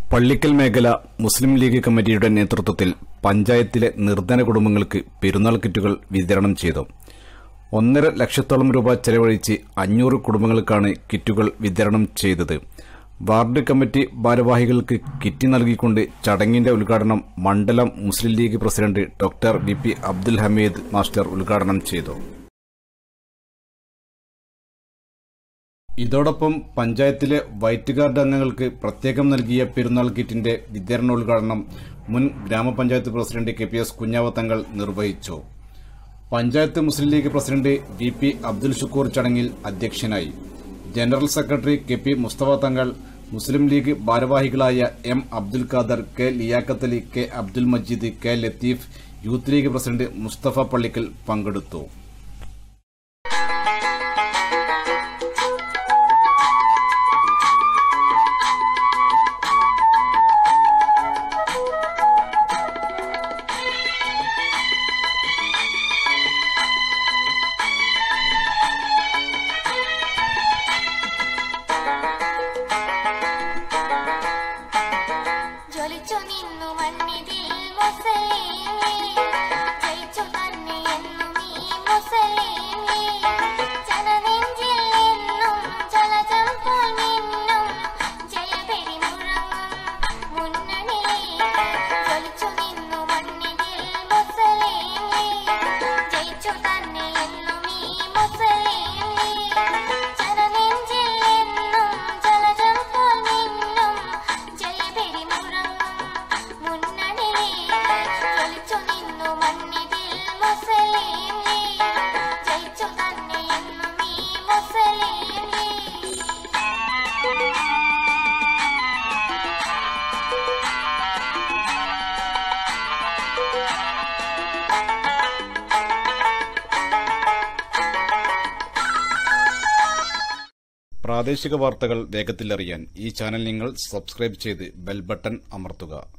പള്ളിക്കൽ മേഖല മുസ്ലിം ലീഗ് കമ്മിറ്റിയുടെ നേതൃത്വത്തിൽ പഞ്ചായത്തിലെ നിർധന കുടുംബങ്ങൾക്ക് പെരുന്നാൾ കിറ്റുകൾ വിതരണം ചെയ്തു ഒന്നര ലക്ഷത്തോളം രൂപ ചെലവഴിച്ച് അഞ്ഞൂറ് കുടുംബങ്ങൾക്കാണ് കിറ്റുകൾ വിതരണം ചെയ്തത് വാർഡ് കമ്മിറ്റി ഭാരവാഹികൾക്ക് കിറ്റ് നൽകിക്കൊണ്ട് ചടങ്ങിന്റെ ഉദ്ഘാടനം മണ്ഡലം Muslim League president doctor V P Abdul Hameed master ഉദ്ഘാടനം ചെയ്തു ഇതോടൊപ്പം പഞ്ചായത്തിലെ വൈറ്റ് ഗാർഡ് അംഗങ്ങൾക്ക് പ്രത്യേകം നൽകിയ പെരുന്നാൾ കിറ്റിന്റെ വിതരണോദ്ഘാടനം മുൻ ഗ്രാമപഞ്ചായത്ത് president K P S Kunjavathangal നിർവഹിച്ചു panchayat Muslim League president V P Abdul Shukoor ചടങ്ങിൽ അധ്യക്ഷനായി general secretary K P Mustafa Thangal Muslim League ഭാരവാഹികളായ M Abdul Khader K Liyakathali K Abdul Majeed K Latheef youth League president Mustafa Pallikkal പങ്കെടുത്തു ജ്വലിച്ചു നിന്നു മണ്ണിതിൽ മുസലേമേ ജയിച്ചു തന്നെ എന്നും ഈ മുസലേമേ ജനനെഞ്ചിൽ എന്നും ജലജം പോൽ മിന്നും ജയപെരി മുഴങ്ങും മുന്നണിയേ ജ്വലിച്ചു നിന്നു മണ്ണിതിൽ മുസലേമേ ജയിച്ചു തന്നെ എന്നും ഈ മുസലേമേ ജനനെഞ്ചിൽ എന്നും ജലജം പോൽ മിന്നും ജയപെരി മുഴങ്ങും മുന്നണിയേ ജ്വലിച്ചു നിന്നു മണ്ണിതിൽ മുസലേമേ ജയിച്ചു തന്നെ എന്നും ഈ മുസലേമേ പ്രാദേശിക വാർത്തകൾ വേഗത്തിലറിയാൻ ഈ ചാനൽ നിങ്ങൾ സബ്സ്ക്രൈബ് ചെയ്ത് ബെൽ ബട്ടൺ അമർത്തുക